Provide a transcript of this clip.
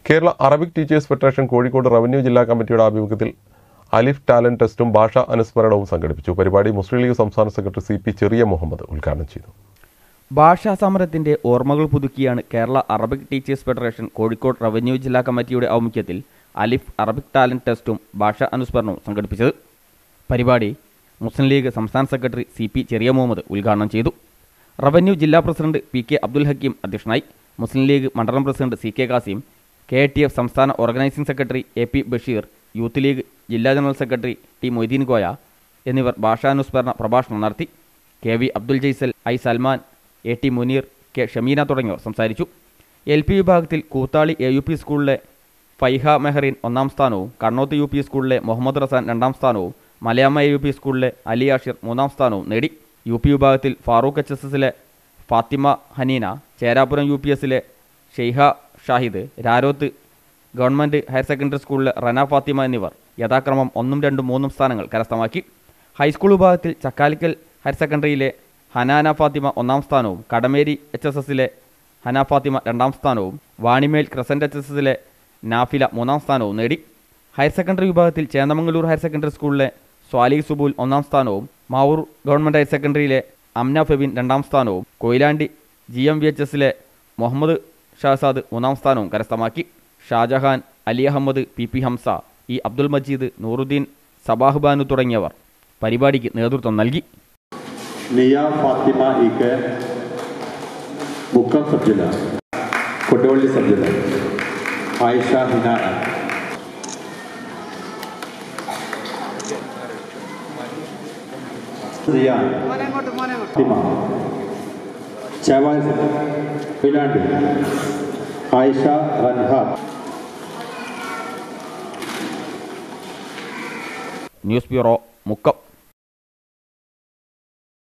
Kerala Arabic teachers federation Kozhikode revenue ജില്ലാ കമ്മിറ്റിയുടെ ആഭിമുഖ്യത്തിൽ അലിഫ് ടാലന്റ് ടെസ്റ്റും ഭാഷാ അനുസ്മരണവും സംഘടിപ്പിച്ചു പരിപാടി മുസ്ലിം ലീഗ് സംസ്ഥാന secretary C P Cheriya Muhammad ഉദ്ഘാടനം ചെയ്തു ഭാഷാ സമരത്തിന്റെ ഓർമ്മകൾ പുതുക്കിയാണ് Kerala Arabic teachers federation Kozhikode revenue ജില്ലാ കമ്മിറ്റിയുടെ ആഭിമുഖ്യത്തിൽ അലിഫ് അറബിക് ടാലന്റ് ടെസ്റ്റും ഭാഷാ അനുസ്മരണവും സംഘടിപ്പിച്ചത് പരിപാടി മുസ്ലിം ലീഗ് സംസ്ഥാന secretary C P Cheriya Muhammad ഉദ്ഘാടനം ചെയ്തു റവന്യൂ ജില്ലാ president P K Abdul Hakeem അധ്യക്ഷനായി മുസ്ലിം ലീഗ് മണ്ഡലം president C K Kasim K T F സംസ്ഥാന organising secretary A P Basheer Youth League ജില്ലാ general secretary T Moideen Koya എന്നിവർ ഭാഷാനുസ്മരണ പ്രഭാഷണം നടത്തി K V Abdul Jaisal I Salman A T Muneer K Shameena തുടങ്ങിയവർ സംസാരിച്ചു എൽ പി വിഭാഗത്തിൽ കൂത്താളി എ യു പി സ്കൂളിലെ ഫൈഹ മെഹറിൻ ഒന്നാം സ്ഥാനവും കണ്ണോത്ത് യു പി സ്കൂളിലെ മുഹമ്മദ് റസാൻ രണ്ടാം സ്ഥാനവും മലയാമ യു പി സ്കൂളിലെ അലി ആഷിർ മൂന്നാം സ്ഥാനവും നേടി യു പി വിഭാഗത്തിൽ ഫാറൂഖ് എച്ച് എസ് എസിലെ ഫാത്തിമ ഹനീന ചേരാപുരം യു പി എസിലെ Sheyha Shahid Raroth government higher secondary സ്കൂളിലെ റന ഫാത്തിമ എന്നിവർ യഥാക്രമം ഒന്നും രണ്ടും മൂന്നും സ്ഥാനങ്ങൾ കരസ്ഥമാക്കി ഹൈസ്കൂൾ വിഭാഗത്തിൽ ചക്കാലിക്കൽ ഹയർ സെക്കൻഡറിയിലെ ഹനാന ഫാത്തിമ ഒന്നാം സ്ഥാനവും കടമേരി എച്ച് എസ് എസിലെ ഹന ഫാത്തിമ രണ്ടാം സ്ഥാനവും വാണിമേൽ ക്രസന്റ് എച്ച് എസ് എസിലെ നാഫില മൂന്നാം സ്ഥാനവും നേടി ഹയർ സെക്കൻഡറി വിഭാഗത്തിൽ ചേന്ദമംഗലൂർ ഹയർ സെക്കൻഡറി സ്കൂളിലെ സ്വാലിഹ് സുബൂൽ ഒന്നാം സ്ഥാനവും മാവൂർ ഗവൺമെൻറ് ഹയർ സെക്കൻഡറിയിലെ അംന ഫെബിൻ രണ്ടാം സ്ഥാനവും Koyilandy G M V H എസിലെ മുഹമ്മദ് ഷഹസാദ് മൂന്നാം സ്ഥാനവും കരസ്ഥമാക്കി Shajahan Ali Ahmed P P Hamsa E Abdul Majeed Nooruddin Sabah Banu തുടങ്ങിയവർ പരിപാടിക്ക് നേതൃത്വം നൽകി Niya Fathima E K Mukkam sub ജില്ല കൊടുവള്ളി സബ് ജില്ല ആയിഷ ഹിന സിയാൻ ഫാത്തിമ ചേവായ കൊയിലാണ്ടി ആയിഷ റൻഹാദ് ന്യൂസ് ബ്യൂറോ മുക്കം